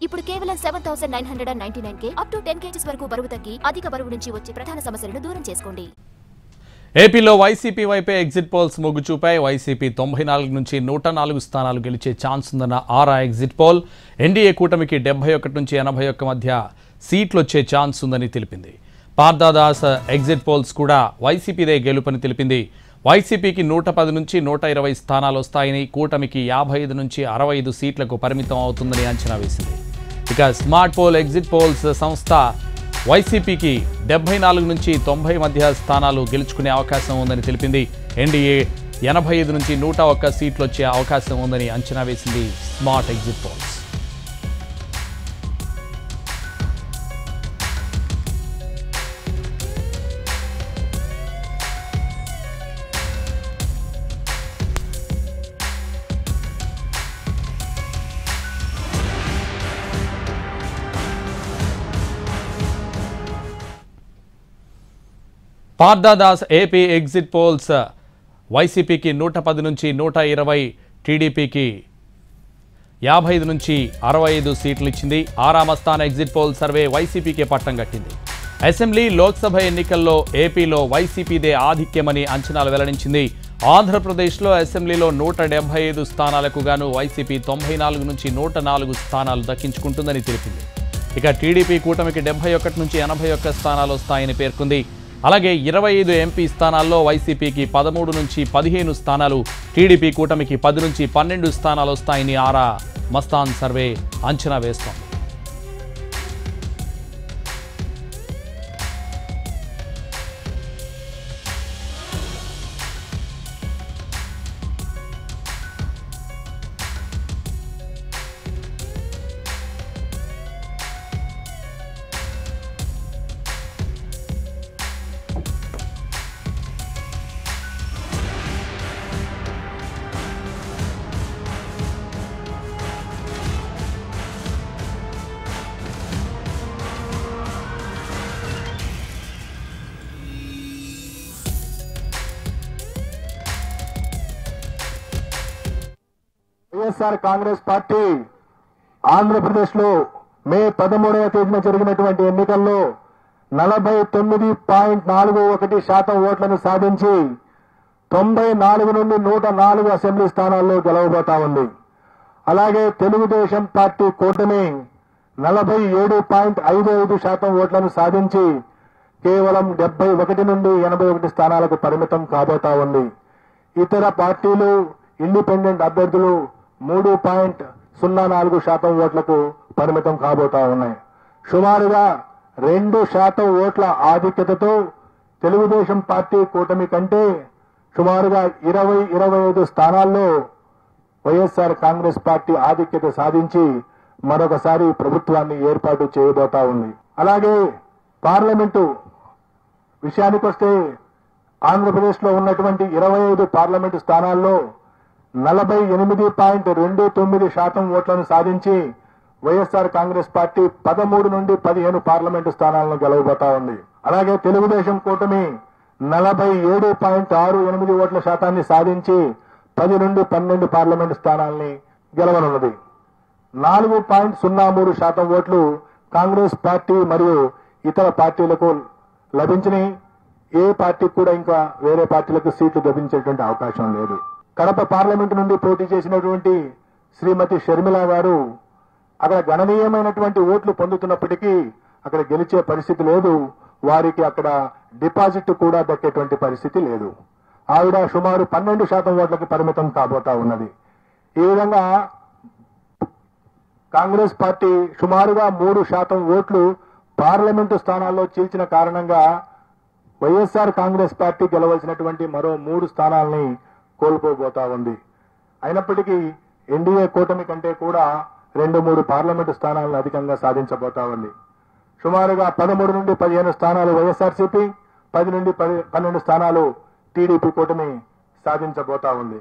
ఇప్పుడు కేవలం seven thousand nine hundred and ninety nine కే అప్ టు టెన్ కేజీస్ వరకు బరువు తగ్గి అధిక బరువు నుంచి వచ్చే ప్రధాన సమస్యలను దూరం చేసుకోండి ఏపీలో వైసీపీ వైపే ఎగ్జిట్ పోల్స్ మొగ్గు చూపాయి వైసీపీ తొంభై నాలుగు నుంచి నూట నాలుగు స్థానాలు గెలిచే ఛాన్స్ ఉందన్న ఆరా ఎగ్జిట్ పోల్ ఎన్డీఏ కూటమికి డెబ్బై ఒకటి నుంచి ఎనభై ఒక్క మధ్య సీట్లు వచ్చే ఛాన్స్ ఉందని తెలిపింది పార్థదాస్ ఎగ్జిట్ పోల్స్ కూడా వైసీపీదే గెలుపని తెలిపింది వైసీపీకి నూట పది నుంచి నూట ఇరవై స్థానాలు వస్తాయని కూటమికి యాభై ఐదు నుంచి అరవై ఐదు సీట్లకు పరిమితం అవుతుందని అంచనా వేసింది ఇక స్మార్ట్ పోల్ ఎగ్జిట్ పోల్స్ సంస్థ వైసీపీకి డెబ్బై నాలుగు నుంచి తొంభై మధ్య స్థానాలు గెలుచుకునే అవకాశం ఉందని తెలిపింది ఎన్డీఏ ఎనభై ఐదు నుంచి నూట ఒక్క సీట్లు వచ్చే అవకాశం ఉందని అంచనా వేసింది smart exit polls Parthadas AP exit polls వైసీపీకి నూట పది నుంచి నూట ఇరవై టీడీపీకి యాభై ఐదు నుంచి అరవై ఐదు సీట్లు ఇచ్చింది ఆరామస్థాన ఎగ్జిట్ పోల్ సర్వే వైసీపీకే పట్టం కట్టింది అసెంబ్లీ లోక్సభ ఎన్నికల్లో ఏపీలో వైసీపీదే ఆధిక్యమని అంచనాలు వెల్లడించింది ఆంధ్రప్రదేశ్లో అసెంబ్లీలో నూట డెబ్బై ఐదు స్థానాలకు గాను వైసీపీ తొంభై నాలుగు నుంచి నూట నాలుగు స్థానాలు దక్కించుకుంటుందని తెలిపింది ఇక టీడీపీ కూటమికి డెబ్బై ఒకటి నుంచి ఎనభై ఒక్క స్థానాలు వస్తాయని పేర్కొంది అలాగే ఇరవై ఐదు ఎంపీ స్థానాల్లో వైసీపీకి పదమూడు నుంచి పదిహేను స్థానాలు టీడీపీ కూటమికి పది నుంచి పన్నెండు స్థానాలు వస్తాయని ఆరా మస్తాన్ సర్వే అంచనా వేస్తోంది వైఎస్ఆర్ కాంగ్రెస్ పార్టీ ఆంధ్రప్రదేశ్ లో మే పదమూడవ తేదీన జరిగినటువంటి ఎన్నికల్లో నలభై తొమ్మిది పాయింట్ నాలుగు ఒకటి శాతం ఓట్లను సాధించి తొంభై నాలుగు నుండి నూట నాలుగు అసెంబ్లీ స్థానాల్లో గెలవబోతా ఉంది అలాగే తెలుగుదేశం పార్టీ కూటమి నలభై ఏడు పాయింట్ ఐదు ఐదు శాతం ఓట్లను సాధించి కేవలం డెబ్బై ఒకటి నుండి ఎనభై ఒకటి స్థానాలకు పరిమితం కాబోతా ఉంది ఇతర పార్టీలు ఇండిపెండెంట్ అభ్యర్థులు మూడు పాయింట్ సున్నా నాలుగు శాతం ఓట్లకు పరిమితం కాబోతా ఉన్నాయి సుమారుగా రెండు శాతం ఓట్ల ఆధిక్యతతో తెలుగుదేశం పార్టీ కూటమి కంటే సుమారుగా ఇరవై ఇరవై ఐదు స్థానాల్లో వైఎస్ఆర్ కాంగ్రెస్ పార్టీ ఆధిక్యత సాధించి మరొకసారి ప్రభుత్వాన్ని ఏర్పాటు చేయబోతా ఉంది అలాగే పార్లమెంటు విషయానికొస్తే ఆంధ్రప్రదేశ్ లో ఉన్నటువంటి ఇరవై ఐదు పార్లమెంటు స్థానాల్లో నలభై ఎనిమిది పాయింట్ రెండు తొమ్మిది శాతం ఓట్లను సాధించి వైఎస్ఆర్ కాంగ్రెస్ పార్టీ పదమూడు నుండి పదిహేను పార్లమెంటు స్థానాలను గెలవబోతా ఉంది అలాగే తెలుగుదేశం కూటమి నలభై ఏడు పాయింట్ ఆరు ఎనిమిది ఓట్ల శాతాన్ని సాధించి పది నుండి పన్నెండు పార్లమెంటు స్థానాల్ని గెలవనున్నది నాలుగు పాయింట్ సున్నా మూడు శాతం ఓట్లు కాంగ్రెస్ పార్టీ మరియు ఇతర పార్టీలకు లభించినాయి ఏ పార్టీ కూడా ఇంకా వేరే పార్టీలకు సీట్లు లభించేటువంటి అవకాశం లేదు కడప పార్లమెంటు నుండి పోటీ చేసినటువంటి శ్రీమతి షర్మిల గారు అక్కడ గణనీయమైనటువంటి ఓట్లు పొందుతున్నప్పటికీ అక్కడ గెలిచే పరిస్థితి లేదు వారికి అక్కడ డిపాజిట్ కూడా దక్కేటువంటి పరిస్థితి లేదు ఆవిడ సుమారు పన్నెండు శాతం ఓట్లకు పరిమితం కాబోతా ఉన్నది ఈ విధంగా కాంగ్రెస్ పార్టీ సుమారుగా మూడు శాతం ఓట్లు పార్లమెంటు స్థానాల్లో చీల్చిన కారణంగా వైఎస్ఆర్ కాంగ్రెస్ పార్టీ గెలవలసినటువంటి మరో మూడు స్థానాల్ని కోల్పోబోతా ఉంది అయినప్పటికీ ఎన్డీఏ కూటమి కంటే కూడా రెండు మూడు పార్లమెంటు స్థానాలను అధికంగా సాధించబోతా ఉంది సుమారుగా పదమూడు నుండి పదిహేను స్థానాలు వైఎస్ఆర్సీపీ పది నుండి పది పన్నెండు స్థానాలు టీడీపీ కూటమి సాధించబోతా ఉంది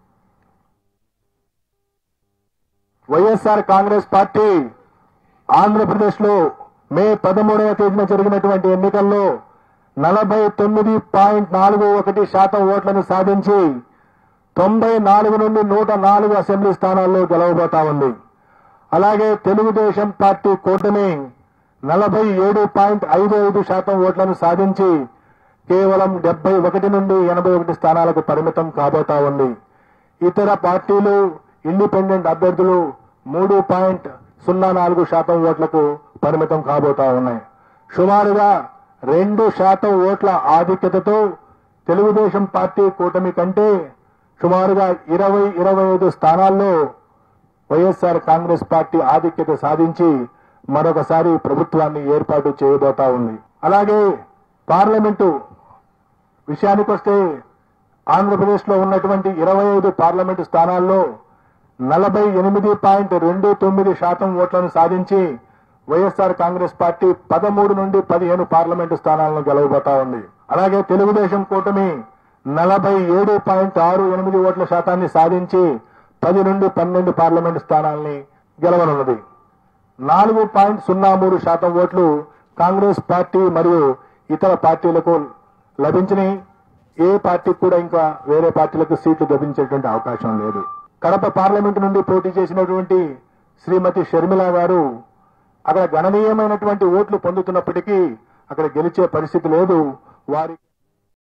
వైఎస్ఆర్ కాంగ్రెస్ పార్టీ ఆంధ్రప్రదేశ్ లో మే పదమూడవ తేదీన జరిగినటువంటి ఎన్నికల్లో నలభై తొమ్మిది పాయింట్ నాలుగు ఒకటి శాతం ఓట్లను సాధించి తొంభై నాలుగు నుండి నూట నాలుగు అసెంబ్లీ స్థానాల్లో గెలవబోతా ఉంది అలాగే తెలుగుదేశం పార్టీ కూటమి నలభై ఏడు పాయింట్ ఐదు ఐదు శాతం ఓట్లను సాధించి కేవలం డెబ్బై ఒకటి నుండి ఎనభై ఒకటి స్థానాలకు పరిమితం కాబోతా ఉంది ఇతర పార్టీలు ఇండిపెండెంట్ అభ్యర్థులు మూడు పాయింట్ సున్నా నాలుగు శాతం ఓట్లకు పరిమితం కాబోతా ఉన్నాయి సుమారుగా రెండు శాతం ఓట్ల ఆధిక్యతతో తెలుగుదేశం పార్టీ కూటమి కంటే సుమారుగా ఇరవై ఇరవై ఐదు స్థానాల్లో వైఎస్ఆర్ కాంగ్రెస్ పార్టీ ఆధిక్యత సాధించి మరొకసారి ప్రభుత్వాన్ని ఏర్పాటు చేయబోతా ఉంది అలాగే పార్లమెంటు విషయానికొస్తే ఆంధ్రప్రదేశ్ లో ఉన్నటువంటి ఇరవై ఐదు పార్లమెంటు స్థానాల్లో నలభై ఎనిమిది పాయింట్ రెండు తొమ్మిది శాతం ఓట్లను సాధించి వైఎస్ఆర్ కాంగ్రెస్ పార్టీ పదమూడు నుండి పదిహేను పార్లమెంటు స్థానాలను గెలవబోతా ఉంది అలాగే తెలుగుదేశం కూటమి నలభై ఏడు పాయింట్ ఆరు ఎనిమిది ఓట్ల శాతాన్ని సాధించి పది నుండి పన్నెండు పార్లమెంటు స్థానాల్ని గెలవనున్నది నాలుగు పాయింట్ సున్నా మూడు శాతం ఓట్లు కాంగ్రెస్ పార్టీ మరియు ఇతర పార్టీలకు లభించినాయి ఏ పార్టీకి కూడా ఇంకా వేరే పార్టీలకు సీట్లు లభించేటువంటి అవకాశం లేదు కడప పార్లమెంటు నుండి పోటీ చేసినటువంటి శ్రీమతి షర్మిల గారు అక్కడ గణనీయమైనటువంటి ఓట్లు పొందుతున్నప్పటికీ అక్కడ గెలిచే పరిస్థితి లేదు వారి